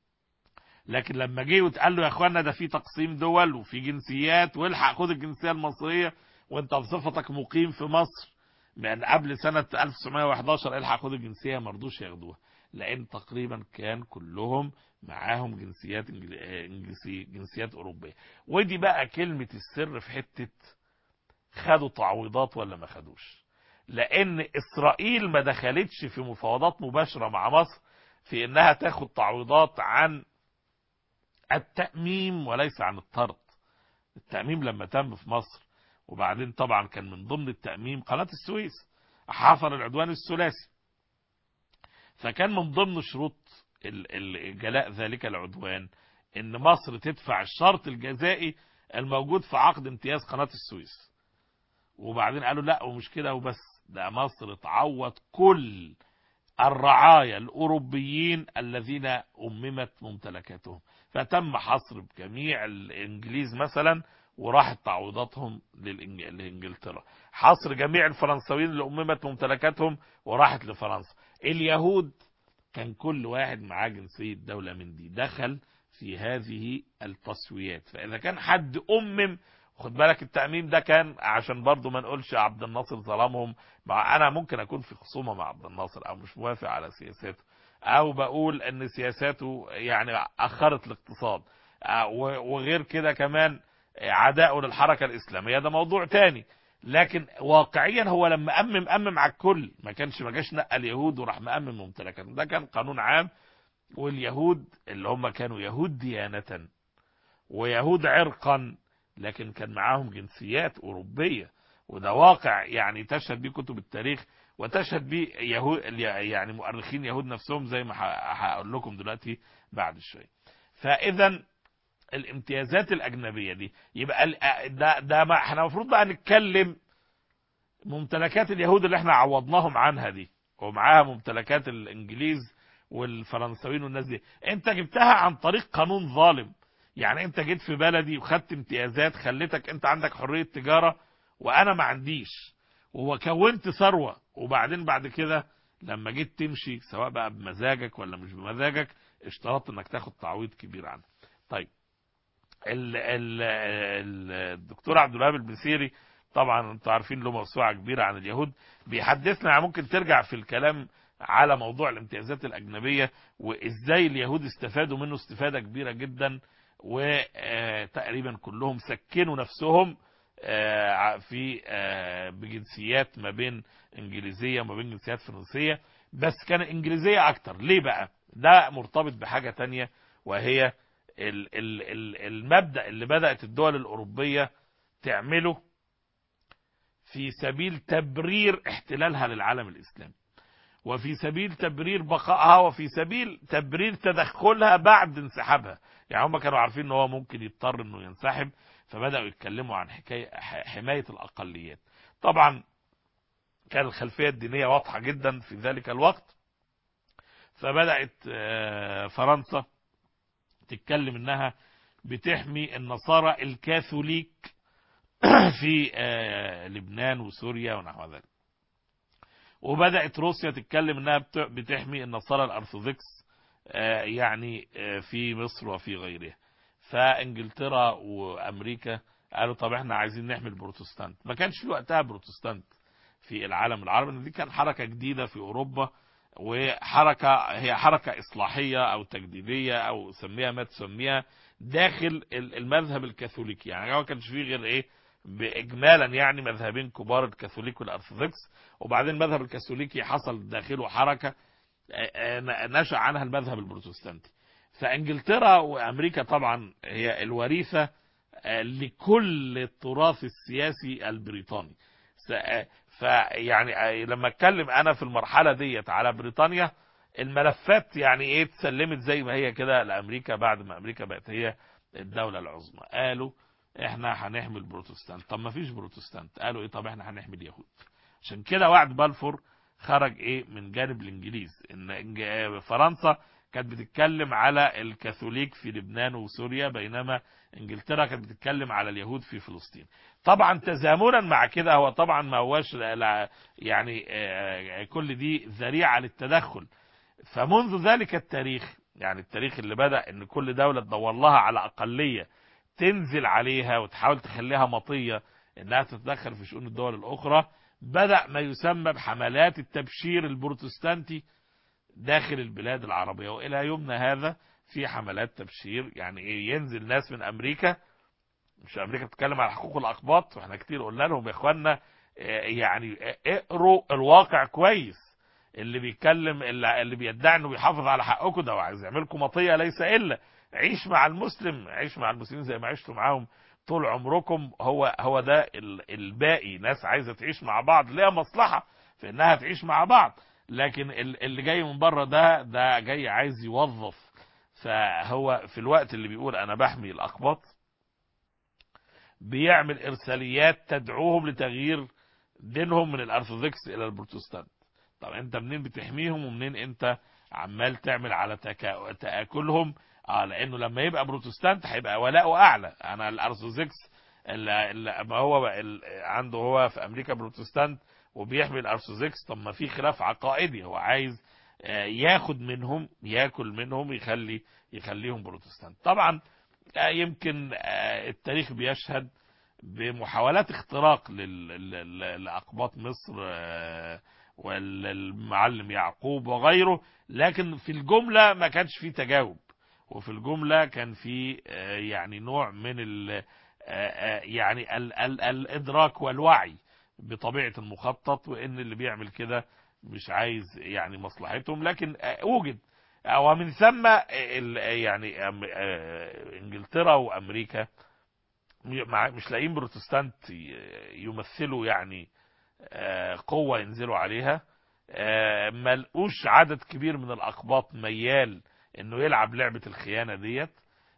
لكن لما جه واتقال له يا اخوانا ده في تقسيم دول وفي جنسيات والحق خد الجنسيه المصريه وانت بصفتك مقيم في مصر من قبل سنه 1911 الحق خد الجنسيه ما رضوش ياخدوها لان تقريبا كان كلهم معاهم جنسيات إنجل- آه، انجليزي جنسيات اوروبيه ودي بقى كلمه السر في حته خدوا تعويضات ولا ما خدوش لان اسرائيل ما دخلتش في مفاوضات مباشره مع مصر في انها تاخد تعويضات عن التأميم وليس عن الطرد التأميم لما تم في مصر وبعدين طبعا كان من ضمن التأميم قناة السويس حصل العدوان الثلاثي فكان من ضمن شروط ال- ال- جلاء ذلك العدوان ان مصر تدفع الشرط الجزائي الموجود في عقد امتياز قناة السويس وبعدين قالوا لا ومش كده وبس ده مصر تعوض كل الرعايا الأوروبيين الذين أممت ممتلكاتهم فتم حصر بجميع الإنجليز مثلا وراحت تعويضاتهم للإنج- لانجلترا حصر جميع الفرنساويين اللي اممت ممتلكاتهم وراحت لفرنسا اليهود كان كل واحد معاه جنسية دولة من دي دخل في هذه التسويات فإذا كان حد أمم خد بالك التأميم ده كان عشان برضو ما نقولش عبد الناصر ظلمهم مع أنا ممكن أكون في خصومة مع عبد الناصر أو مش موافق على سياساته أو بقول أن سياساته يعني أخرت الاقتصاد آه، و- وغير كده كمان عداءه للحركة الإسلامية ده موضوع تاني لكن واقعيا هو لما أمم أمم على الكل ما كانش ما جاش نقى اليهود وراح مأمم ممتلكاتهم ده كان قانون عام واليهود اللي هم كانوا يهود ديانة ويهود عرقا لكن كان معاهم جنسيات أوروبية وده واقع يعني تشهد به كتب التاريخ وتشهد به يهود يعني مؤرخين يهود نفسهم زي ما ه- هقول لكم دلوقتي بعد شوية فإذا الامتيازات الأجنبية دي يبقى ال- ده ده ما احنا المفروض بقى نتكلم ممتلكات اليهود اللي احنا عوضناهم عنها دي ومعاها ممتلكات الانجليز والفرنساويين والناس دي انت جبتها عن طريق قانون ظالم يعني انت جيت في بلدي وخدت امتيازات خليتك انت عندك حرية تجارة وانا ما عنديش وكونت ثروة وبعدين بعد كده لما جيت تمشي سواء بقى بمزاجك ولا مش بمزاجك اشترطت انك تاخد تعويض كبير عنها طيب ال ال ال الدكتور عبد الوهاب البسيري طبعا انتوا عارفين له موسوعه كبيره عن اليهود بيحدثنا يعني ممكن ترجع في الكلام على موضوع الامتيازات الاجنبيه وازاي اليهود استفادوا منه استفاده كبيره جدا وتقريبا كلهم سكنوا نفسهم آه، في آه، بجنسيات ما بين انجليزيه وما بين جنسيات فرنسيه بس كان انجليزيه اكتر ليه بقى ده مرتبط بحاجه تانية وهي ال- ال- ال- المبدأ اللي بدأت الدول الأوروبية تعمله في سبيل تبرير احتلالها للعالم الإسلامي وفي سبيل تبرير بقائها وفي سبيل تبرير تدخلها بعد انسحابها يعني هم كانوا عارفين ان هو ممكن يضطر انه ينسحب فبدأوا يتكلموا عن حكاية ح- حماية الأقليات طبعا كان الخلفية الدينية واضحة جدا في ذلك الوقت فبدأت آه، فرنسا تتكلم انها بتحمي النصارى الكاثوليك في آه، لبنان وسوريا ونحو ذلك وبدأت روسيا تتكلم انها بت- بتحمي النصارى الارثوذكس آه، يعني آه، في مصر وفي غيرها فانجلترا وامريكا قالوا طب احنا عايزين نحمي البروتستانت ما كانش في وقتها بروتستانت في العالم العربي لأن دي كان حركة جديدة في اوروبا وحركة هي حركة إصلاحية أو تجديدية أو سميها ما تسميها داخل ال- المذهب الكاثوليكي يعني ما كانش فيه غير إيه بإجمالا يعني مذهبين كبار الكاثوليك والأرثوذكس وبعدين المذهب الكاثوليكي حصل داخله حركة آه، آه، نشأ عنها المذهب البروتستانتي فإنجلترا وأمريكا طبعا هي الوريثة آه، لكل التراث السياسي البريطاني س- آه، فيعني آه، لما اتكلم انا في المرحله ديت على بريطانيا الملفات يعني ايه اتسلمت زي ما هي كده لامريكا بعد ما امريكا بقت هي الدوله العظمى قالوا احنا هنحمي البروتستانت طب ما فيش بروتستانت قالوا ايه طب احنا هنحمي اليهود عشان كده وعد بلفور خرج ايه من جانب الانجليز ان إنج- فرنسا كانت بتتكلم على الكاثوليك في لبنان وسوريا بينما انجلترا كانت بتتكلم على اليهود في فلسطين طبعا تزامنا مع كده هو طبعا ما هواش لا- لا- يعني آه، كل دي ذريعه للتدخل فمنذ ذلك التاريخ يعني التاريخ اللي بدأ ان كل دولة تدور لها على اقلية تنزل عليها وتحاول تخليها مطية انها تتدخل في شؤون الدول الاخرى بدأ ما يسمى بحملات التبشير البروتستانتي داخل البلاد العربية والى يومنا هذا في حملات تبشير يعني ايه ينزل ناس من امريكا مش امريكا بتتكلم على حقوق الاقباط واحنا كتير قلنا لهم يا اخوانا آه، يعني آه، اقروا الواقع كويس اللي بيتكلم اللي, اللي بيدعي انه بيحافظ على حقكم ده وعايز يعملكم مطيه ليس الا عيش مع المسلم عيش مع المسلمين زي ما عشتوا معاهم طول عمركم هو هو ده ال- الباقي ناس عايزه تعيش مع بعض ليها مصلحه في انها تعيش مع بعض لكن ال- اللي جاي من بره ده ده جاي عايز يوظف فهو في الوقت اللي بيقول انا بحمي الاقباط بيعمل ارساليات تدعوهم لتغيير دينهم من الارثوذكس الى البروتستانت طب انت منين بتحميهم ومنين انت عمال تعمل على تكا... تاكلهم اه لانه لما يبقى بروتستانت هيبقى ولاؤه اعلى انا الارثوذكس ال- ال- ما هو بقى ال- عنده هو في امريكا بروتستانت وبيحمي الارثوذكس طب ما في خلاف عقائدي هو عايز آه، ياخد منهم ياكل منهم يخلي يخليهم بروتستانت طبعا آه، يمكن آه، التاريخ بيشهد بمحاولات اختراق لل- لل- لأقباط مصر آه، والمعلم يعقوب وغيره لكن في الجملة ما كانش في تجاوب وفي الجملة كان في آه، يعني نوع من ال آه، آه، يعني ال ال الإدراك والوعي بطبيعة المخطط وإن اللي بيعمل كده مش عايز يعني مصلحتهم لكن آه، وجد آه، ومن ثم آه، ال- آه، يعني أم- آه، انجلترا وامريكا مع- مش لاقيين بروتستانت ي- يمثلوا يعني آه، قوة ينزلوا عليها آه، ما لقوش عدد كبير من الأقباط ميال انه يلعب لعبة الخيانة ديت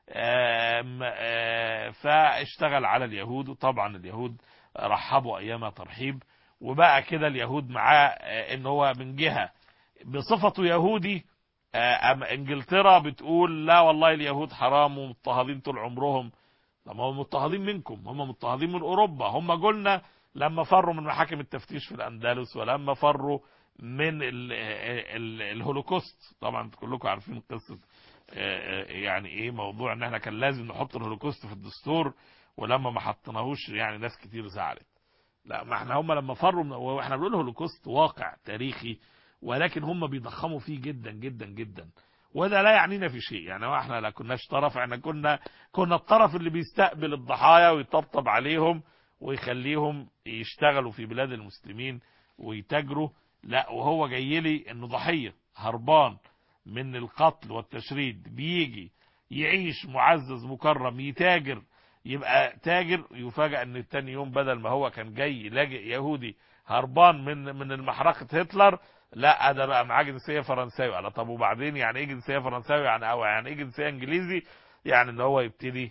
آم، آه، فاشتغل على اليهود وطبعا اليهود رحبوا ايامها ترحيب وبقى كده اليهود معاه آه، ان هو من جهة بصفته يهودي آه، أم انجلترا بتقول لا والله اليهود حرام ومضطهدين طول عمرهم طب ما هم مضطهدين منكم هم مضطهدين من اوروبا هم قلنا لما فروا من محاكم التفتيش في الاندلس ولما فروا من ال ال الهولوكوست طبعا كلكم عارفين قصه آه، آه، يعني ايه موضوع ان احنا كان لازم نحط الهولوكوست في الدستور ولما ما حطيناهوش يعني ناس كتير زعلت لا ما احنا هم لما فروا من واحنا بنقول هولوكوست واقع تاريخي ولكن هم بيضخموا فيه جدا جدا جدا وده لا يعنينا في شيء يعني احنا لا كناش طرف احنا كنا كنا الطرف اللي بيستقبل الضحايا ويطبطب عليهم ويخليهم يشتغلوا في بلاد المسلمين ويتاجروا لا وهو جاي لي انه ضحيه هربان من القتل والتشريد بيجي يعيش معزز مكرم يتاجر يبقى تاجر يفاجأ ان التاني يوم بدل ما هو كان جاي لاجئ يهودي هربان من من المحرقة هتلر لا ده بقى معاه جنسيه فرنساوي على طب وبعدين يعني ايه جنسيه فرنساوي يعني او يعني ايه جنسيه انجليزي يعني ان هو يبتدي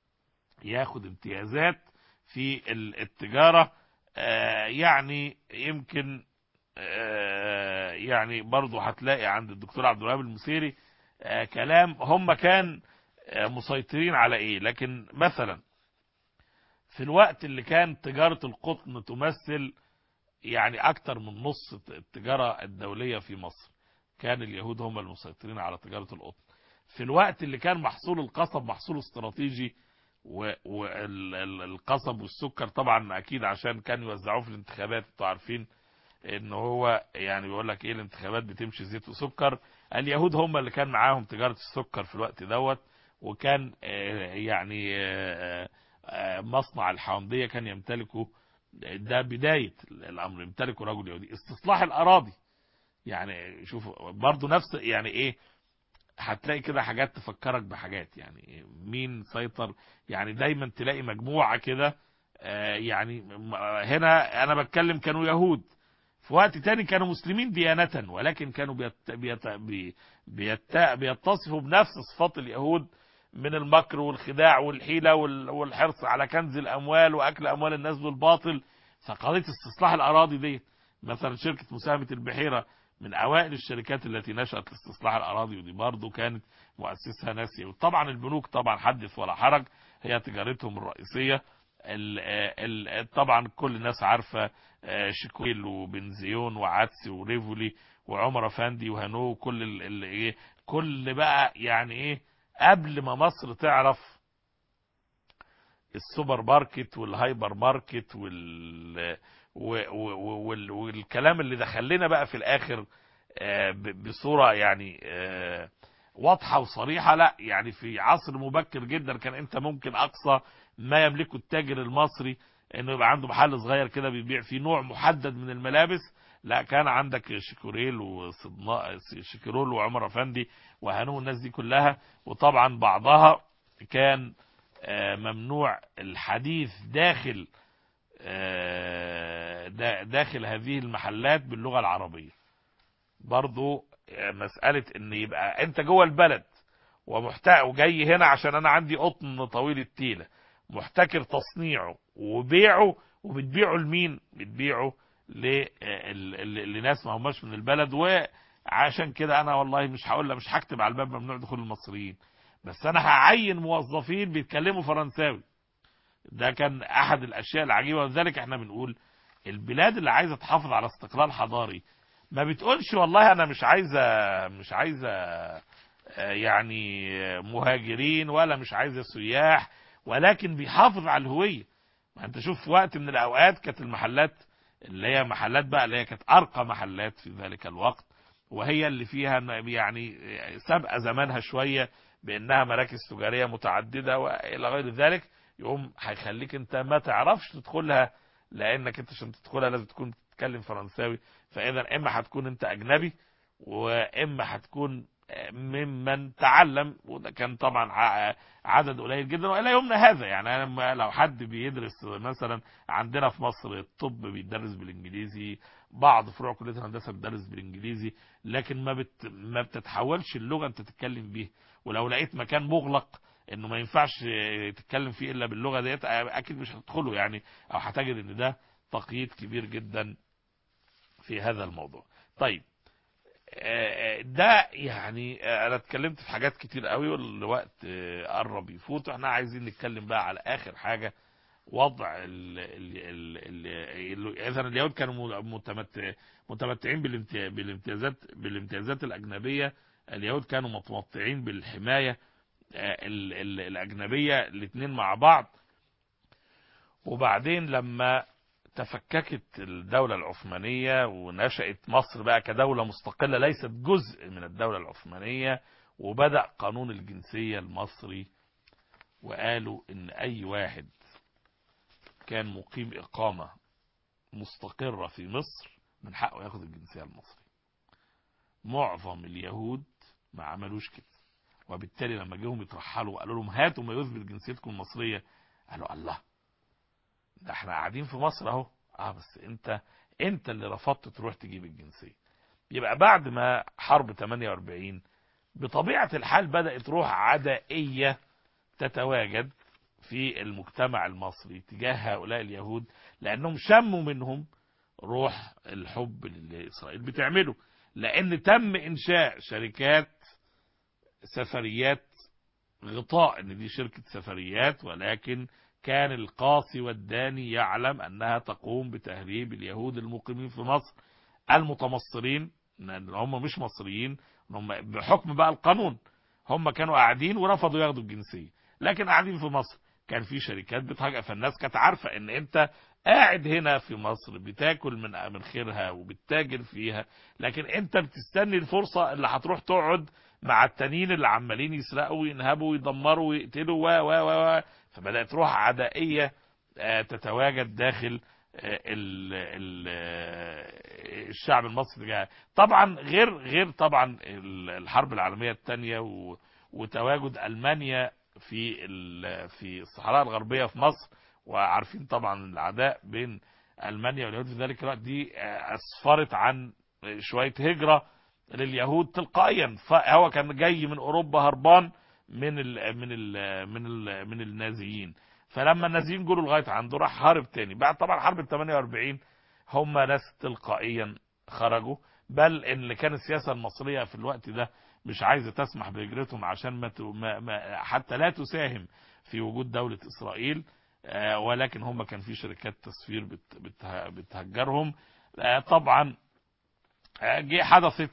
ياخد امتيازات في ال- التجاره آه، يعني يمكن آه، يعني برضه هتلاقي عند الدكتور عبد الوهاب المسيري آه، كلام هم كان آه، مسيطرين على ايه لكن مثلا في الوقت اللي كان تجارة القطن تمثل يعني اكتر من نص التجارة الدولية في مصر كان اليهود هم المسيطرين على تجارة القطن في الوقت اللي كان محصول القصب محصول استراتيجي والقصب والسكر طبعا اكيد عشان كانوا يوزعوه في الانتخابات انتوا عارفين ان هو يعني بيقول لك ايه الانتخابات بتمشي زيت وسكر اليهود هم اللي كان معاهم تجارة السكر في الوقت دوت وكان آه، يعني آه، آه، مصنع الحوامدية كان يمتلكه ده بداية الامر يمتلكه رجل يهودي استصلاح الاراضي يعني شوف برضو نفس يعني ايه هتلاقي كده حاجات تفكرك بحاجات يعني مين سيطر يعني دايما تلاقي مجموعة كده آه، يعني م- هنا انا بتكلم كانوا يهود في وقت تاني كانوا مسلمين ديانة ولكن كانوا بيت بيت بي- بيت بيتصفوا بنفس صفات اليهود من المكر والخداع والحيلة وال- والحرص على كنز الأموال وأكل أموال الناس بالباطل فقضية استصلاح الأراضي دي مثلا شركة مساهمة البحيرة من أوائل الشركات التي نشأت لاستصلاح الأراضي ودي برضه كانت مؤسسها ناس يهود طبعا البنوك طبعا حدث ولا حرج هي تجارتهم الرئيسية ال ال طبعا كل الناس عارفة آه، شيكويل وبنزيون وعدسي وريفولي وعمر افندي وهانو وكل ال- ال- ايه كل بقى يعني ايه قبل ما مصر تعرف السوبر ماركت والهايبر ماركت وال و- و- وال- والكلام اللي دخل لنا بقى في الاخر آه، ب- بصوره يعني آه، واضحه وصريحه لا يعني في عصر مبكر جدا كان انت ممكن اقصى ما يملكه التاجر المصري انه يبقى عنده محل صغير كده بيبيع فيه نوع محدد من الملابس لا كان عندك شيكوريل وصدنا شيكورول وعمر افندي وهانو الناس دي كلها وطبعا بعضها كان آه، ممنوع الحديث داخل آه، دا- داخل هذه المحلات باللغة العربية برضو آه، مسألة ان يبقى انت جوه البلد ومحتاج وجاي هنا عشان انا عندي قطن طويل التيلة محتكر تصنيعه وبيعه وبتبيعه لمين بتبيعه ل- ال- ال- لناس ما هماش من البلد وعشان كده انا والله مش هقول مش هكتب على الباب ممنوع دخول المصريين بس انا هعين موظفين بيتكلموا فرنساوي ده كان احد الاشياء العجيبه ولذلك احنا بنقول البلاد اللي عايزه تحافظ على استقلال حضاري ما بتقولش والله انا مش عايزه مش عايزه يعني مهاجرين ولا مش عايزه سياح ولكن بيحافظ على الهويه ما انت شوف في وقت من الاوقات كانت المحلات اللي هي محلات بقى اللي هي كانت ارقى محلات في ذلك الوقت وهي اللي فيها يعني سابقه زمانها شويه بانها مراكز تجاريه متعدده والى غير ذلك يقوم هيخليك انت ما تعرفش تدخلها لانك انت عشان تدخلها لازم تكون تتكلم فرنساوي فاذا اما هتكون انت اجنبي واما هتكون ممن تعلم وده كان طبعا عدد قليل جدا والى يومنا هذا يعني أنا لو حد بيدرس مثلا عندنا في مصر الطب بيدرس بالانجليزي بعض فروع كليه الهندسه بتدرس بالانجليزي لكن ما بت ما بتتحولش اللغه انت تتكلم بيها ولو لقيت مكان مغلق انه ما ينفعش تتكلم فيه الا باللغه ديت اكيد مش هتدخله يعني او هتجد ان ده تقييد كبير جدا في هذا الموضوع طيب ده يعني انا اتكلمت في حاجات كتير قوي والوقت قرب يفوت واحنا عايزين نتكلم بقى على اخر حاجه وضع ال ال ال اذا اليهود كانوا متمتعين بالامتيازات بالامتيازات الاجنبيه اليهود كانوا متمتعين بالحمايه ال ال الاجنبيه الاثنين مع بعض وبعدين لما تفككت الدولة العثمانية ونشأت مصر بقى كدولة مستقلة ليست جزء من الدولة العثمانية وبدأ قانون الجنسية المصري وقالوا ان اي واحد كان مقيم اقامة مستقرة في مصر من حقه ياخد الجنسية المصرية معظم اليهود ما عملوش كده وبالتالي لما جيهم يترحلوا وقالوا لهم هاتوا ما يثبت جنسيتكم المصرية قالوا الله ده احنا قاعدين في مصر اهو اه بس انت انت اللي رفضت تروح تجيب الجنسية يبقى بعد ما حرب 48 بطبيعة الحال بدأت روح عدائية تتواجد في المجتمع المصري تجاه هؤلاء اليهود لأنهم شموا منهم روح الحب اللي إسرائيل بتعمله لأن تم إنشاء شركات سفريات غطاء ان دي شركة سفريات ولكن كان القاصي والداني يعلم أنها تقوم بتهريب اليهود المقيمين في مصر المتمصرين لأن هم مش مصريين هم بحكم بقى القانون هم كانوا قاعدين ورفضوا ياخدوا الجنسية لكن قاعدين في مصر كان في شركات بتهاجر فالناس كانت عارفة ان انت قاعد هنا في مصر بتاكل من من خيرها وبتتاجر فيها لكن انت بتستني الفرصة اللي هتروح تقعد مع التانيين اللي عمالين يسرقوا وينهبوا ويدمروا ويقتلوا و و و فبدأت روح عدائية تتواجد داخل ال ال الشعب المصري طبعا غير غير طبعا الحرب العالمية الثانية وتواجد ألمانيا في في الصحراء الغربية في مصر وعارفين طبعا العداء بين ألمانيا واليهود في ذلك الوقت دي أسفرت عن شوية هجرة لليهود تلقائيا فهو كان جاي من أوروبا هربان من ال من ال من ال من النازيين فلما النازيين جولوا لغايه عنده راح هارب تاني بعد طبعا حرب ال 48 هم ناس تلقائيا خرجوا بل ان اللي كان السياسه المصريه في الوقت ده مش عايزه تسمح بهجرتهم عشان ما, ما, ما حتى لا تساهم في وجود دوله اسرائيل ولكن هم كان في شركات تصفير بت بت بتهجرهم طبعا جه حدثت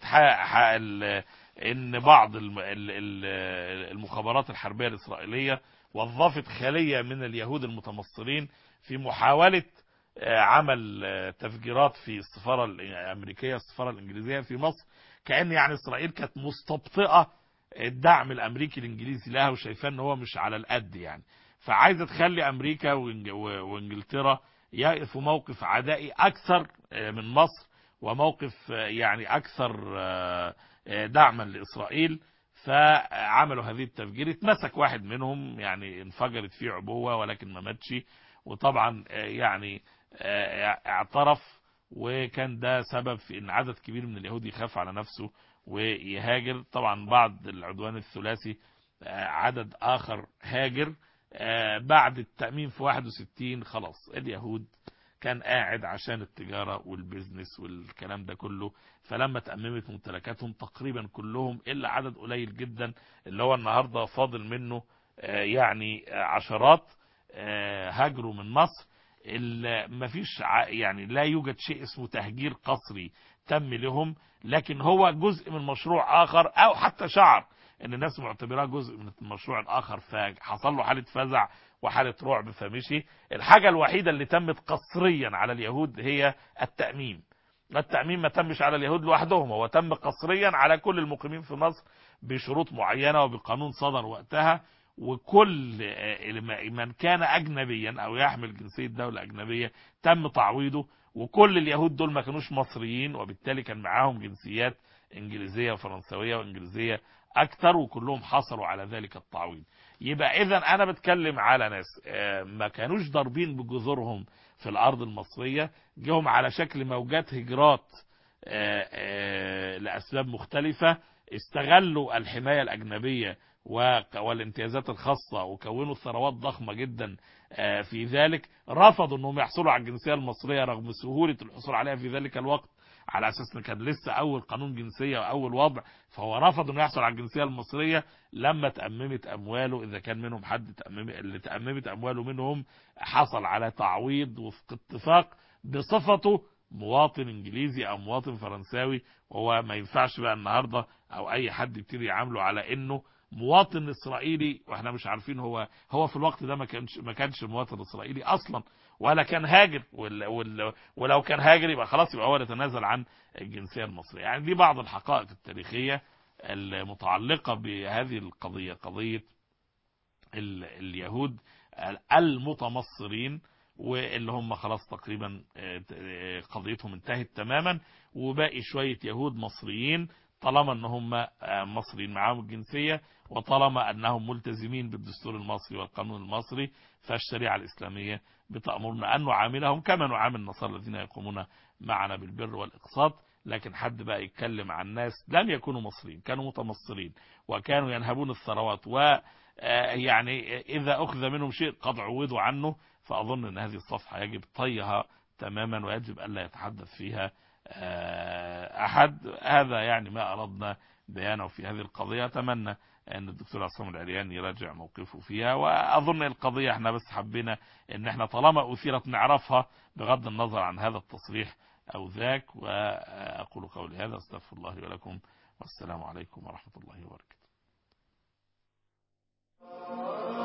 ان بعض المخابرات الحربية الإسرائيلية وظفت خلية من اليهود المتمصرين في محاولة عمل تفجيرات في السفارة الأمريكية السفارة الإنجليزية في مصر كأن يعني إسرائيل كانت مستبطئة الدعم الأمريكي الإنجليزي لها وشايفاه ان هو مش على القد يعني فعايزة تخلي أمريكا وإنجلترا يقفوا موقف عدائي أكثر من مصر وموقف يعني أكثر دعما لإسرائيل فعملوا هذه التفجير اتمسك واحد منهم يعني انفجرت فيه عبوة ولكن ما ماتش وطبعا يعني اعترف وكان ده سبب في ان عدد كبير من اليهود يخاف على نفسه ويهاجر طبعا بعد العدوان الثلاثي عدد اخر هاجر بعد التأمين في 61 خلاص اليهود كان قاعد عشان التجارة والبيزنس والكلام ده كله فلما تأممت ممتلكاتهم تقريبا كلهم إلا عدد قليل جدا اللي هو النهاردة فاضل منه يعني عشرات هاجروا من مصر مفيش يعني لا يوجد شيء اسمه تهجير قسري تم لهم لكن هو جزء من مشروع آخر أو حتى شعر ان الناس معتبراه جزء من المشروع الآخر فحصل له حالة فزع وحالة رعب فمشي الحاجة الوحيدة اللي تمت قسريا على اليهود هي التأميم التأميم ما تمش على اليهود لوحدهم هو تم قسريا على كل المقيمين في مصر بشروط معينة وبقانون صدر وقتها وكل من كان أجنبيا أو يحمل جنسية دولة أجنبية تم تعويضه وكل اليهود دول ما كانوش مصريين وبالتالي كان معاهم جنسيات إنجليزية وفرنسوية وإنجليزية أكتر وكلهم حصلوا على ذلك التعويض يبقى إذا أنا بتكلم على ناس ما كانوش ضاربين بجذورهم في الأرض المصرية جهم على شكل موجات هجرات لأسباب مختلفة استغلوا الحماية الأجنبية والامتيازات الخاصة وكونوا ثروات ضخمة جدا في ذلك رفضوا انهم يحصلوا على الجنسية المصرية رغم سهولة الحصول عليها في ذلك الوقت على اساس ان كان لسه اول قانون جنسية واول وضع فهو رفض انه يحصل على الجنسية المصرية لما تأممت امواله اذا كان منهم حد تأمم اللي تأممت امواله منهم حصل على تعويض وفق اتفاق بصفته مواطن انجليزي او مواطن فرنساوي وهو ما ينفعش بقى النهاردة او اي حد يبتدي يعامله على انه مواطن اسرائيلي واحنا مش عارفين هو هو في الوقت ده ما كانش ما كانش مواطن اسرائيلي اصلا ولا كان هاجر وال وال ولو كان هاجر يبقى خلاص يبقى هو يتنازل عن الجنسيه المصريه يعني دي بعض الحقائق التاريخيه المتعلقه بهذه القضيه قضيه ال اليهود المتمصرين واللي هم خلاص تقريبا قضيتهم انتهت تماما وباقي شويه يهود مصريين طالما ان هم مصريين معاهم الجنسية وطالما انهم ملتزمين بالدستور المصري والقانون المصري فالشريعة الاسلامية بتأمرنا ان نعاملهم كما نعامل النصارى الذين يقومون معنا بالبر والاقساط لكن حد بقى يتكلم عن ناس لم يكونوا مصريين كانوا متمصرين وكانوا ينهبون الثروات ويعني اذا اخذ منهم شيء قد عوضوا عنه فاظن ان هذه الصفحة يجب طيها تماما ويجب الا يتحدث فيها أحد هذا يعني ما أردنا بيانه في هذه القضية أتمنى أن الدكتور عصام العريان يراجع موقفه فيها وأظن القضية احنا بس حبينا أن احنا طالما أثيرت نعرفها بغض النظر عن هذا التصريح أو ذاك وأقول قولي هذا استغفر الله ولكم والسلام عليكم ورحمة الله وبركاته